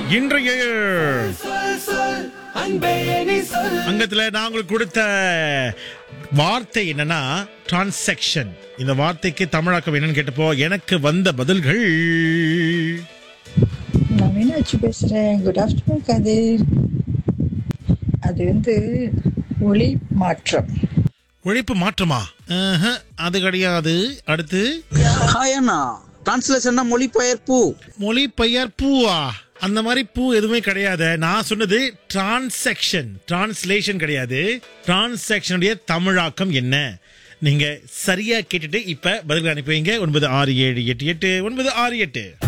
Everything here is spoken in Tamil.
இன்றைய அங்கத்துல நான் உங்களுக்கு கொடுத்த வார்த்தை என்னன்னா டிரான்சாக்ஷன் இந்த வார்த்தைக்கு தமிழாக்கம் என்னன்னு கேட்டப்போ எனக்கு வந்த பதில்கள் நான் மீனாட்சி பேசுகிறேன் குட் ஆஃப்டர்நூன் கதிர் அது வந்து ஒளி மாற்றம் உழைப்பு மாற்றமா ஆஹா, அது கிடையாது அடுத்து ஹாய் அண்ணா டிரான்ஸ்லேஷன்னா மொழிபெயர்ப்பு மொழி பெயர் பூவா அந்த மாதிரி பூ எதுவுமே கிடையாது நான் சொன்னது டிரான்சாக்ஷன் டிரான்ஸ்லேஷன் கிடையாது டிரான்சாக்ஷனுடைய தமிழாக்கம் என்ன நீங்க சரியா கேட்டுட்டு இப்ப பதில்கள் அனுப்பி வைங்க ஒன்பது ஆறு ஏழு எட்டு எட்டு ஒன்பது ஆறு எட்டு